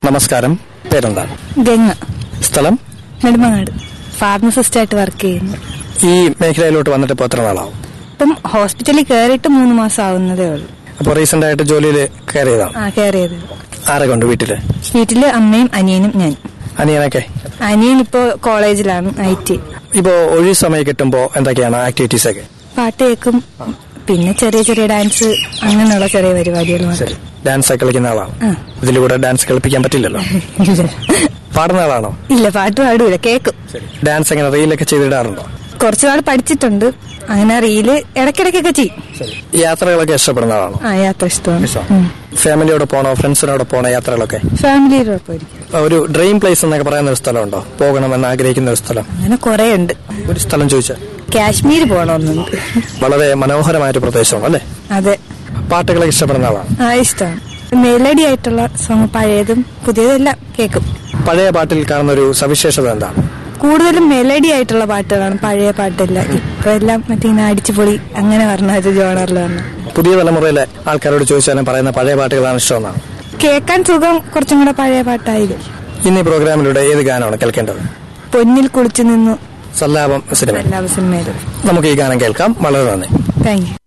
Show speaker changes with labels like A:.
A: നമസ്കാരം പേരെന്താണ്
B: ഗംഗ
A: സ്ഥലം
B: നെടുമങ്ങാട് ഫാർമസിസ്റ്റ് ആയിട്ട് വർക്ക് ചെയ്യുന്നു
A: ഈ മേഖലയിലോട്ട് വന്നിട്ട് ഇപ്പോൾ എത്ര നാളാവും
B: ഇപ്പം ഹോസ്പിറ്റലിൽ കയറിയിട്ട് മൂന്ന് മാസം ആവുന്നതേ ഉള്ളൂ
A: അപ്പോൾ റീസെന്റ് ആയിട്ട് ജോലിയിൽ കയറിയതാണ്
B: ആ കയറിയത്
A: ആരെ കൊണ്ട് വീട്ടില്
B: വീട്ടില് അമ്മയും അനിയനും ഞാൻ
A: അനിയനൊക്കെ
B: അനിയൻ ഇപ്പോ കോളേജിലാണ് ഐ ടി
A: ഇപ്പോ ഒഴിവ് സമയം കിട്ടുമ്പോൾ എന്തൊക്കെയാണ് ആക്ടിവിറ്റീസ് ഒക്കെ
B: പാട്ട് കേൾക്കും പിന്നെ ചെറിയ ചെറിയ ഡാൻസ് അങ്ങനെയുള്ള ചെറിയ പരിപാടികൾ മാത്രം
A: ശരി ഡാൻസ് ഒക്കെ കളിക്കുന്ന ആളാണ്
B: ആ.
A: ഇതിലൂടെ ഡാൻസ് കളിപ്പിക്കാൻ പറ്റില്ലല്ലോ
B: ഇല്ല
A: പാടുന്ന ആളാണോ
B: ഇല്ല പാട്ട് പാടൂല കേൾക്കും
A: ഡാൻസ് എങ്ങനെ റീലൊക്കെ ചെയ്തിടാറുണ്ടോ
B: കുറച്ചു നാൾ പഠിച്ചിട്ടുണ്ട് അങ്ങനെ റീല് ഇടയ്ക്കിടയ്ക്കൊക്കെ ചെയ്യും
A: യാത്രകളൊക്കെ ഇഷ്ടപ്പെടുന്ന ആളാണോ
B: ആ യാത്ര ഇഷ്ടമാണ്
A: ഇഷ്ടമാണ്. ഫാമിലിയോട് പോണോ ഫ്രണ്ട്സിനോട് പോണോ യാത്രകളൊക്കെ
B: ഫാമിലിയോടൊപ്പം ഇരിക്കും
A: ഒരു ഡ്രീം പ്ലേസ് എന്നൊക്കെ പറയുന്ന ഒരു സ്ഥലമുണ്ടോ പോകണമെന്ന് ആഗ്രഹിക്കുന്ന ഒരു സ്ഥലം
B: അങ്ങനെ കുറെ ഉണ്ട്
A: ഒരു സ്ഥലം ചോദിച്ചാൽ
B: കാശ്മീർ പോകണമെന്നുണ്ട്
A: വളരെ മനോഹരമായൊരു പ്രദേശമാണ് അല്ലേ
B: അതെ
A: പാട്ടുകളൊക്കെ ഇഷ്ടപ്പെടുന്ന ആളാണ്
B: ആ ഇഷ്ടമാണ് മെലഡി ആയിട്ടുള്ള സോങ് പഴയതും പുതിയതെല്ലാം കേൾക്കും
A: പഴയ പാട്ടിൽ കാണുന്ന ഒരു സവിശേഷത എന്താണ്
B: കൂടുതലും മെലഡി ആയിട്ടുള്ള പാട്ടുകളാണ് പഴയ പാട്ടല്ല ഇപ്പൊ എല്ലാം മറ്റേ ഇങ്ങനെ അടിച്ചുപൊളി അങ്ങനെ പറഞ്ഞ ഒരു ജോണറിലാണ്
A: പുതിയ തലമുറയിലെ ആൾക്കാരോട് ചോദിച്ചാലും പറയുന്ന പഴയ പാട്ടുകളാണ് ഇഷ്ടമെന്നാണ്
B: കേൾക്കാൻ സുഖം കുറച്ചും കൂടെ പഴയ പാട്ടായിരിക്കും
A: ഇന്ന് ഈ പ്രോഗ്രാമിലൂടെ ഏത് ഗാനമാണ് കേൾക്കേണ്ടത്
B: പൊന്നിൽ കുളിച്ചു നിന്നു
A: സല്ലാപം സിനിമ
B: എല്ലാ സിനിമയിലും
A: നമുക്ക് ഈ ഗാനം കേൾക്കാം വളരെ നന്ദി
B: താങ്ക് യു